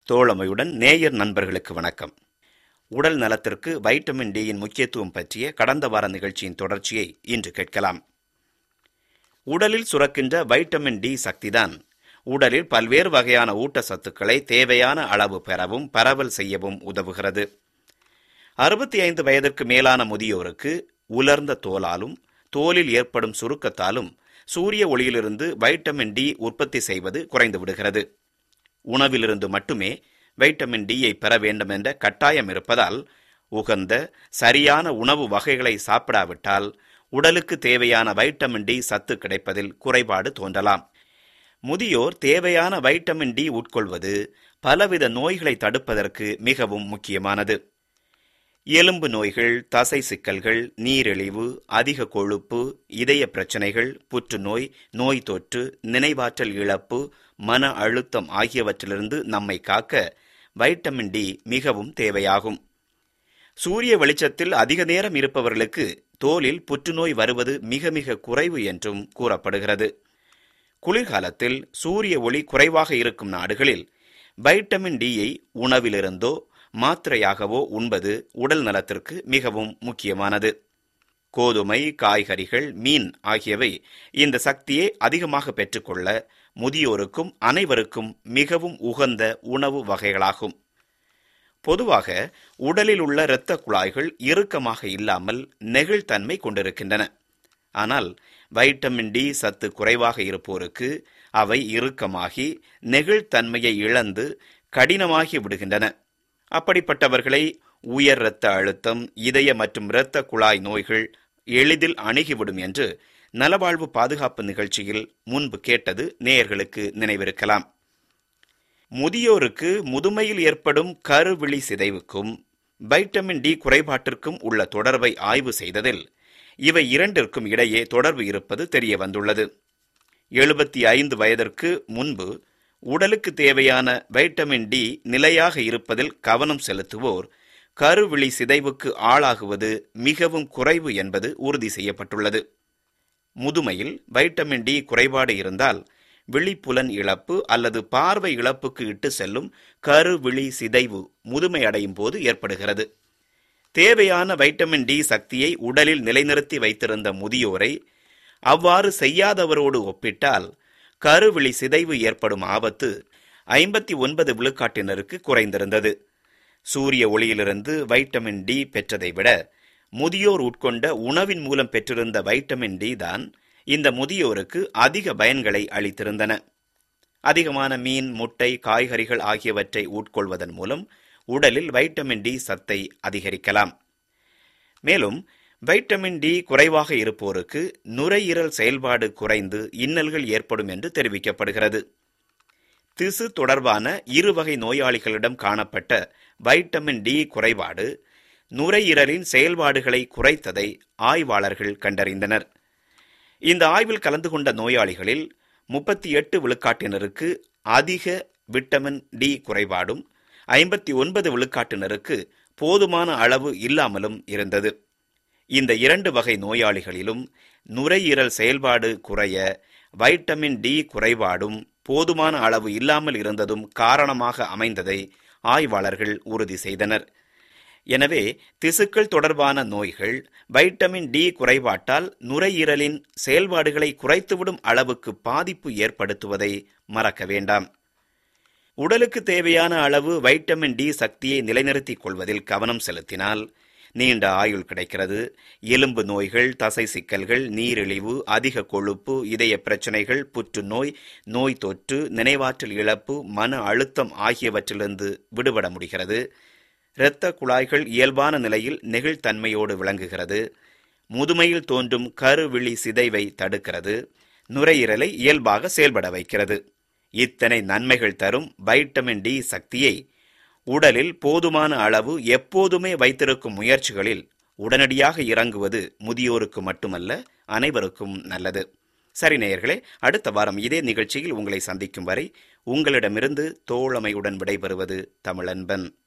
தோழமையுடன் நேயர் நண்பர்களுக்கு வணக்கம் உடல் நலத்திற்கு வைட்டமின் டியின் முக்கியத்துவம் பற்றிய கடந்த வார நிகழ்ச்சியின் தொடர்ச்சியை இன்று கேட்கலாம் உடலில் சுரக்கின்ற வைட்டமின் டி சக்திதான் உடலில் பல்வேறு வகையான ஊட்டச்சத்துக்களை தேவையான அளவு பெறவும் பரவல் செய்யவும் உதவுகிறது அறுபத்தி ஐந்து வயதிற்கு மேலான முதியோருக்கு உலர்ந்த தோலாலும் தோலில் ஏற்படும் சுருக்கத்தாலும் சூரிய ஒளியிலிருந்து வைட்டமின் டி உற்பத்தி செய்வது குறைந்து விடுகிறது உணவிலிருந்து மட்டுமே வைட்டமின் டியை பெற வேண்டும் என்ற கட்டாயம் இருப்பதால் உகந்த சரியான உணவு வகைகளை சாப்பிடாவிட்டால் உடலுக்கு தேவையான வைட்டமின் டி சத்து கிடைப்பதில் குறைபாடு தோன்றலாம் முதியோர் தேவையான வைட்டமின் டி உட்கொள்வது பலவித நோய்களை தடுப்பதற்கு மிகவும் முக்கியமானது எலும்பு நோய்கள் தசை சிக்கல்கள் நீரிழிவு அதிக கொழுப்பு இதய பிரச்சனைகள் புற்றுநோய் நோய் தொற்று நினைவாற்றல் இழப்பு மன அழுத்தம் ஆகியவற்றிலிருந்து நம்மை காக்க வைட்டமின் டி மிகவும் தேவையாகும் சூரிய வெளிச்சத்தில் அதிக நேரம் இருப்பவர்களுக்கு தோலில் புற்றுநோய் வருவது மிக மிக குறைவு என்றும் கூறப்படுகிறது குளிர்காலத்தில் சூரிய ஒளி குறைவாக இருக்கும் நாடுகளில் வைட்டமின் டியை உணவிலிருந்தோ மாத்திரையாகவோ உண்பது உடல் நலத்திற்கு மிகவும் முக்கியமானது கோதுமை காய்கறிகள் மீன் ஆகியவை இந்த சக்தியை அதிகமாக பெற்றுக்கொள்ள முதியோருக்கும் அனைவருக்கும் மிகவும் உகந்த உணவு வகைகளாகும் பொதுவாக உடலில் உள்ள இரத்த குழாய்கள் இறுக்கமாக இல்லாமல் நெகிழ்தன்மை கொண்டிருக்கின்றன ஆனால் வைட்டமின் டி சத்து குறைவாக இருப்போருக்கு அவை இறுக்கமாகி நெகிழ்தன்மையை இழந்து கடினமாகி விடுகின்றன அப்படிப்பட்டவர்களை உயர் இரத்த அழுத்தம் இதய மற்றும் இரத்த குழாய் நோய்கள் எளிதில் அணுகிவிடும் என்று நலவாழ்வு பாதுகாப்பு நிகழ்ச்சியில் முன்பு கேட்டது நேயர்களுக்கு நினைவிருக்கலாம் முதியோருக்கு முதுமையில் ஏற்படும் கருவிழி சிதைவுக்கும் வைட்டமின் டி குறைபாட்டிற்கும் உள்ள தொடர்பை ஆய்வு செய்ததில் இவை இரண்டிற்கும் இடையே தொடர்பு இருப்பது தெரிய வந்துள்ளது எழுபத்தி ஐந்து வயதிற்கு முன்பு உடலுக்கு தேவையான வைட்டமின் டி நிலையாக இருப்பதில் கவனம் செலுத்துவோர் கருவிழி சிதைவுக்கு ஆளாகுவது மிகவும் குறைவு என்பது உறுதி செய்யப்பட்டுள்ளது முதுமையில் வைட்டமின் டி குறைபாடு இருந்தால் விழிப்புலன் இழப்பு அல்லது பார்வை இழப்புக்கு இட்டு செல்லும் கருவிழி சிதைவு முதுமை அடையும் போது ஏற்படுகிறது தேவையான வைட்டமின் டி சக்தியை உடலில் நிலைநிறுத்தி வைத்திருந்த முதியோரை அவ்வாறு செய்யாதவரோடு ஒப்பிட்டால் கருவிழி சிதைவு ஏற்படும் ஆபத்து ஐம்பத்தி ஒன்பது விழுக்காட்டினருக்கு குறைந்திருந்தது சூரிய ஒளியிலிருந்து வைட்டமின் டி பெற்றதை விட முதியோர் உட்கொண்ட உணவின் மூலம் பெற்றிருந்த வைட்டமின் டி தான் இந்த முதியோருக்கு அதிக பயன்களை அளித்திருந்தன அதிகமான மீன் முட்டை காய்கறிகள் ஆகியவற்றை உட்கொள்வதன் மூலம் உடலில் வைட்டமின் டி சத்தை அதிகரிக்கலாம் மேலும் வைட்டமின் டி குறைவாக இருப்போருக்கு நுரையீரல் செயல்பாடு குறைந்து இன்னல்கள் ஏற்படும் என்று தெரிவிக்கப்படுகிறது திசு தொடர்பான இரு வகை நோயாளிகளிடம் காணப்பட்ட வைட்டமின் டி குறைபாடு நுரையீரலின் செயல்பாடுகளை குறைத்ததை ஆய்வாளர்கள் கண்டறிந்தனர் இந்த ஆய்வில் கலந்து கொண்ட நோயாளிகளில் முப்பத்தி எட்டு விழுக்காட்டினருக்கு அதிக விட்டமின் டி குறைபாடும் ஐம்பத்தி ஒன்பது விழுக்காட்டினருக்கு போதுமான அளவு இல்லாமலும் இருந்தது இந்த இரண்டு வகை நோயாளிகளிலும் நுரையீரல் செயல்பாடு குறைய வைட்டமின் டி குறைபாடும் போதுமான அளவு இல்லாமல் இருந்ததும் காரணமாக அமைந்ததை ஆய்வாளர்கள் உறுதி செய்தனர் எனவே திசுக்கள் தொடர்பான நோய்கள் வைட்டமின் டி குறைபாட்டால் நுரையீரலின் செயல்பாடுகளை குறைத்துவிடும் அளவுக்கு பாதிப்பு ஏற்படுத்துவதை மறக்க வேண்டாம் உடலுக்கு தேவையான அளவு வைட்டமின் டி சக்தியை நிலைநிறுத்திக் கொள்வதில் கவனம் செலுத்தினால் நீண்ட ஆயுள் கிடைக்கிறது எலும்பு நோய்கள் தசை சிக்கல்கள் நீரிழிவு அதிக கொழுப்பு இதய பிரச்சனைகள் புற்றுநோய் நோய் தொற்று நினைவாற்றல் இழப்பு மன அழுத்தம் ஆகியவற்றிலிருந்து விடுபட முடிகிறது இரத்த குழாய்கள் இயல்பான நிலையில் நெகிழ்தன்மையோடு விளங்குகிறது முதுமையில் தோன்றும் கருவிழி சிதைவை தடுக்கிறது நுரையீரலை இயல்பாக செயல்பட வைக்கிறது இத்தனை நன்மைகள் தரும் வைட்டமின் டி சக்தியை உடலில் போதுமான அளவு எப்போதுமே வைத்திருக்கும் முயற்சிகளில் உடனடியாக இறங்குவது முதியோருக்கு மட்டுமல்ல அனைவருக்கும் நல்லது சரி நேயர்களே அடுத்த வாரம் இதே நிகழ்ச்சியில் உங்களை சந்திக்கும் வரை உங்களிடமிருந்து தோழமையுடன் விடைபெறுவது தமிழன்பன்